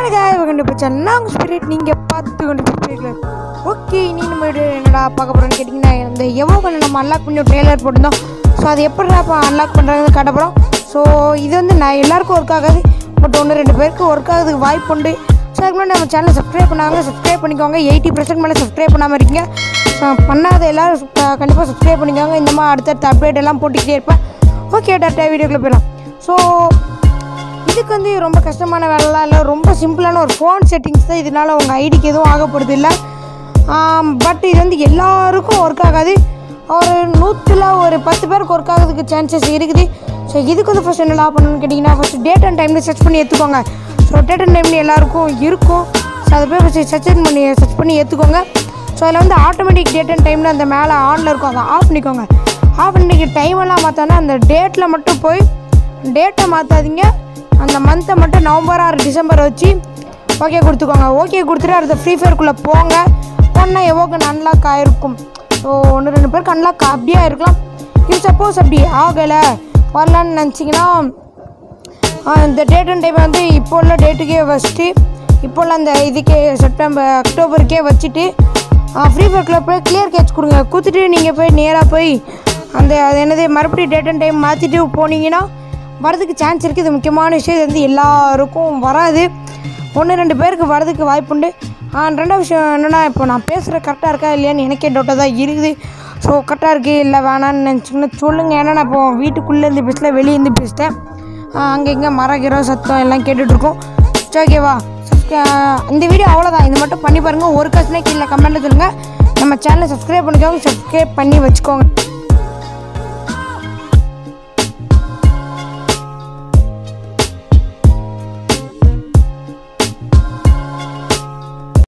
கொண்டு போச்சா நாங்கள் ஸ்பிரிட் நீங்கள் பார்த்து கொண்டு போயிருக்கல ஓகே இனி நம்ம இது என்னடா பார்க்க போகிறோம்னு கேட்டிங்கன்னா இந்த எவ்வளோ கொஞ்சம் நம்ம அன்லாக் பண்ணி ட்ரெய்லர் போட்டிருந்தோம் ஸோ அது எப்படி இப்போ அன்லாக் பண்ணுறதுன்னு காட்ட போகிறோம் ஸோ இது வந்து நான் எல்லாருக்கும் ஒர்க் ஆகாது பட் ஒன்று ரெண்டு பேருக்கு ஒர்க் ஆகுறதுக்கு வாய்ப்பு உண்டு ஸோ அதுக்கு முன்னாடி நம்ம சேனலை சப்ஸ்கிரைப் பண்ணாங்க சப்ஸ்கிரைப் பண்ணிக்கோங்க எயிட்டி பர்சன்ட் மேலே சப்ஸ்கிரைப் பண்ணாமல் இருக்கீங்க ஸோ பண்ணாத எல்லோரும் கண்டிப்பாக சப்ஸ்கிரைப் பண்ணிக்கோங்க இந்த மாதிரி அடுத்தடுத்த அப்டேட் எல்லாம் போட்டுக்கிட்டே இருப்பேன் ஓகே டேரக்டாக வீடியோக்குள்ளே போயிடலாம் ஸோ இதுக்கு வந்து ரொம்ப கஷ்டமான வேலைலாம் இல்லை ரொம்ப சிம்பிளான ஒரு ஃபோன் செட்டிங்ஸ் தான் இதனால் உங்கள் ஐடிக்கு எதுவும் ஆகப்படுது இல்லை பட் இது வந்து எல்லாருக்கும் ஒர்க் ஆகாது ஒரு நூற்றில் ஒரு பத்து பேருக்கு ஒர்க் ஆகிறதுக்கு சான்சஸ் இருக்குது ஸோ இதுக்கு வந்து ஃபஸ்ட் என்னடா பண்ணணும்னு கேட்டிங்கன்னா ஃபஸ்ட்டு டேட் அண்ட் டைமில் சர்ச் பண்ணி எடுத்துக்கோங்க ஸோ டேட் அண்ட் டைமில் எல்லாருக்கும் இருக்கும் ஸோ அதை போய் ஃபஸ்ட்டு சர்ச் பண்ணி சர்ச் பண்ணி எடுத்துக்கோங்க ஸோ அதில் வந்து ஆட்டோமேட்டிக் டேட் அண்ட் டைமில் அந்த மேலே ஆனில் இருக்கும் அதை ஆஃப் பண்ணிக்கோங்க ஆஃப் பண்ணிக்க டைம் எல்லாம் மாற்றோன்னா அந்த டேட்டில் மட்டும் போய் டேட்டை மாற்றாதீங்க அந்த மந்த்தை மட்டும் நவம்பர் ஆறு டிசம்பர் வச்சு ஓகே கொடுத்துக்கோங்க ஓகே கொடுத்துட்டு அடுத்த ஃப்ரீ ஃபயருக்குள்ளே போங்க போனால் எவ்வளோ அன்லாக் ஆகிருக்கும் ஸோ ஒன்று ரெண்டு பேருக்கு அன்லாக் அப்படியே இருக்கலாம் இது சப்போஸ் அப்படி ஆகலை வரலான்னு நினச்சிங்கன்னா இந்த டேட் அண்ட் டைம் வந்து இப்போ உள்ள டேட்டுக்கே வச்சுட்டு இப்போ உள்ள அந்த இதுக்கே செப்டம்பர் அக்டோபருக்கே வச்சுட்டு ஃப்ரீ ஃபயர்க்குள்ளே போய் கிளியர் கேட்ச் கொடுங்க கொடுத்துட்டு நீங்கள் போய் நேராக போய் அந்த அது என்னது மறுபடியும் டேட் அண்ட் டைம் மாற்றிட்டு போனீங்கன்னா வரதுக்கு சான்ஸ் இருக்குது இது முக்கியமான விஷயம் இது வந்து எல்லாருக்கும் வராது ஒன்று ரெண்டு பேருக்கு வரதுக்கு வாய்ப்புண்டு ரெண்டாவது விஷயம் என்னென்னா இப்போ நான் பேசுகிற கரெக்டாக இருக்கா இல்லையான்னு எனக்கே டவுட்டாக தான் இருக்குது ஸோ கரெக்டாக இருக்குது இல்லை வேணான்னு நினச்சிங்கன்னா சொல்லுங்கள் ஏன்னா நான் இப்போ வீட்டுக்குள்ளேருந்து பேசல வெளியேருந்து பேசிட்டேன் அங்கே இங்கே மர கிர சத்தம் எல்லாம் கேட்டுட்ருக்கோம் சரி ஓகேவா இந்த வீடியோ அவ்வளோதான் இது மட்டும் பண்ணி பாருங்கள் ஒரு கஷ்டம் கீழே கமெண்ட்டில் சொல்லுங்கள் நம்ம சேனலை சப்ஸ்கிரைப் பண்ணிக்கோங்க சப்ஸ்கிரைப் பண்ணி வச்சுக்கோங்க